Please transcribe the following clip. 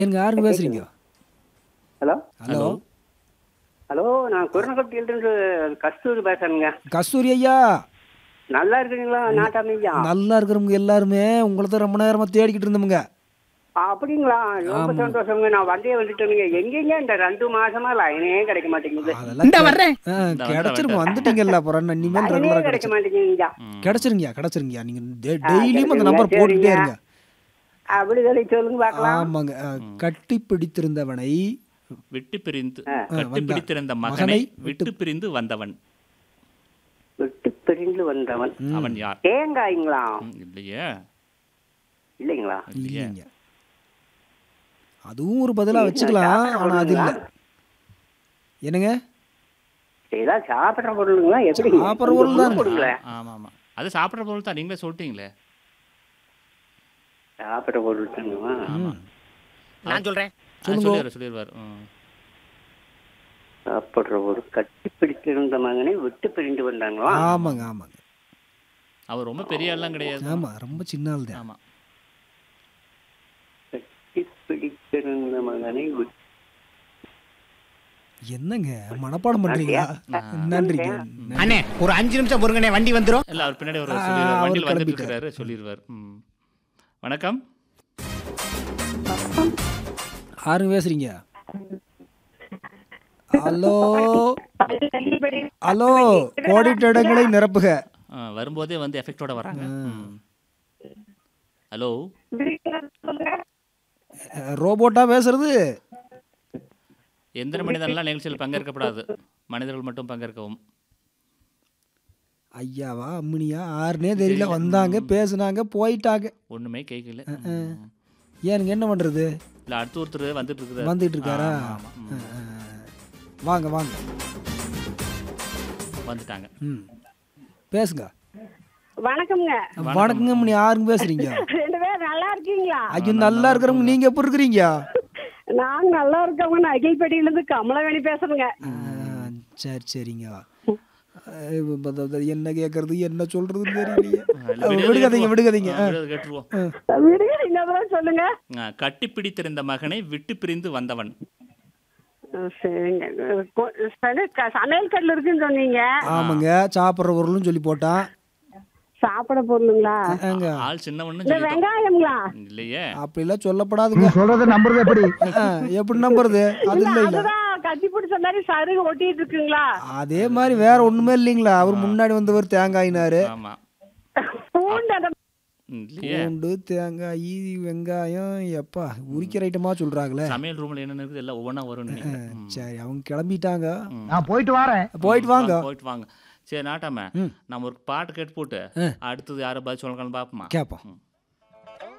எனக்கு யாருங்க பேசுறீங்க ஹலோ ஹலோ ஹலோ நான் குருநகட்டிலிருந்து கஸ்தூரி பேசுறேங்க கஸ்தூரி ஐயா நல்லா இருக்குங்களா நாட்டாமையா நல்லா இருக்கிறவங்க எல்லாருமே உங்களை தான் ரொம்ப நேரமா தேடிக்கிட்டு இருந்தோமுங்க அப்படிங்களா ரொம்ப சந்தோஷங்க நான் வந்தே வந்துட்டேனுங்க எங்கெங்க இந்த ரெண்டு மாசமா லைனே கிடைக்க மாட்டேங்குது அதெல்லாம் வர்றேன் கிடைச்சிருக்கும் வந்துட்டீங்கல்ல அப்புறம் என்ன இனிமேல் லைனே ரெகுலரா கிடைக்க கிடைச்சிரும் மாட்டேங்குங்க கிடைச்சிருங்கய்யா கிடைச்சிருங்கய்யா நீங்க டெ- டெய்லியும் அந்த நம்பர் போட்டுட்டே இருங்க அப்படி சொல்லி சொல்லுங்க பார்க்கலாம் ஆமாங்க அஹ், கட்டி பிடித்திருந்தவனை விட்டு பிரிந்து வந்தா- கட்டி பிடித்திருந்த மகனை மகனை விட்டு- விட்டு பிரிந்து வந்தவன் விட்டு பிரிந்து வந்தவன் அவன் யார் தேங்காய்ங்களா ம், இல்லையே இல்லைங்களா இல்லையே இல்லைங்க அதுவும் ஒரு பதிலா வச்சுக்கலாம் ஆனா அது இல்ல என்னங்க ஏதாவது சாப்பிட்ற பொருளுங்களா எப்படி சாப்பிடுற பொருள் தானுங்க. கொடுங்களேன் ஆமா ஆமா அது சாப்பிட்ற பொருள் தான் நீங்களே சொல்லிட்டீங்களே சாப்பிட்ற பொருள் தானுங்களா நான் சொல்றேன் சொல்லிடுவார் சொல்லிடுவார் ம். சாப்பிட்ற ஒரு கட்டி பிடித்திருந்த மகனை விட்டு பிரிந்து வந்தாங்களா ஆமாங்க ஆமாங்க அவர் ரொம்ப பெரிய ஆள்லாம் கிடையாது ஆமா ரொம்ப சின்ன ஆள் தான் ஆமா கட்டி பிடித்திருந்த மகனை விட்டு என்னங்க மனப்பாடம் பண்றீங்களா நன்றிங்க அண்ணே ஒரு அஞ்சு நிமிஷம் பொறுங்கண்ணே வண்டி வந்துரும் இல்ல அவர் பின்னாடி ஒரு ஆ, சொல்லிடுவார் அவர் வண்டியில் வந்துட்டு கிளம்பிட்டார். இருக்கிறாரு சொல்லிடுவார் ம். வணக்கம் யாருங்க பேசுறீங்க ஹலோ ஹலோ கோடிட்ட இடங்களை நிரப்புக ஆ, வரும்போதே வந்து எஃபெக்டோட வராங்க ம். ஹலோ அஹ், ரோபோட்டா பேசுறது எந்திர மனிதன்லாம் நிகழ்ச்சியில் பங்கேற்கப்படாது மனிதர்கள் மட்டும் பங்கேற்கவும் ஐயாவா அம்மினியா ஆறுனே தெரியல வந்தாங்க பேசுனாங்க போயிட்டாங்க ஒண்ணுமே கேட்கல ஏனுங்க என்ன பண்றது இல்ல அடுத்து ஒருத்தர் வந்துட்டு இருக்கிறார் வந்துட்டு இருக்காரா ஆமா, ஆமா. ம். அஹ், வாங்க வாங்க வந்துட்டாங்க ம் பேசுங்க வணக்கம்ங்க வணக்கங்க அம்மனி யாருங்க பேசுறீங்க ரெண்டு பேரும் நல்லா இருக்கீங்களா ஐயோ நல்லா இருக்கிறவங்க நீங்க எப்படி இருக்கிறீங்க நான் நல்லா இருக்கவங்க நான் அகில்பேட்டையில இருந்து கமலவேணி பேசுறேங்க அஹ், சரி சரிங்க அஹ், இப்ப அது- அது என்ன கேட்கறது என்ன சொல்றதுன்னு தெரியலையே இல்ல, விடுகதை விடுகதைங்க கேட்டுருவோம். விடுகதைங்க ஆ, விடுகதை கேட்டுருவோம் விடுங்க இன்னொரு சொல்லுங்க ஆ, கட்டி பிடித்திருந்த மகனை விட்டு பிரிந்து வந்தவன் அஹ் சரிங்க கொ- சரி, க- சமையல் கட்டில் இருக்குன்னு சொன்னீங்க ஆமாங்க சாப்பிட்ற பொருள்னு சொல்லி போட்டான் சாப்பிட பொருளுங்களா ஏங்க ஆள் சின்னவன்னு இந்த சொல்லிட்டோம் வெங்காயம்ங்களா இல்லையே அப்படிலாம் சொல்லப்படாதுங்க சொல்றத நம்புறது எப்படி அஹ், எப்படி நம்புறது அது இல்ல இல்ல அதுதான் கட்டி பிடிச்ச மாதிரி சருகு ஒட்டிட்டு இருக்குங்களா அதே மாதிரி வேற ஒண்ணுமே இல்லைங்களா அவர் முன்னாடி வந்தவர் தேங்காயினாரு ஆமா பூண்டு அந்த ம், இல்லையே பூண்டு தேங்காய் வெங்காயம் எப்பா உரிக்கிற ஐட்டமா சொல்றாங்களே சமையல் ரூம்ல என்ன இருக்குது எல்லாம் ஒவ்வொன்றா வரும் நினைக்கிறேன். ம். சரி அவங்க கிளம்பிட்டாங்க நான் போயிட்டு வரேன் போயிட்டு வாங்க போயிட்டு வாங்க சரி நாட்டாம நம்ம ஒரு பாட்டு கேட்டு போட்டு அடுத்தது யாரை பதில் சொல்லணும்னு பார்ப்போமா கேட்போம்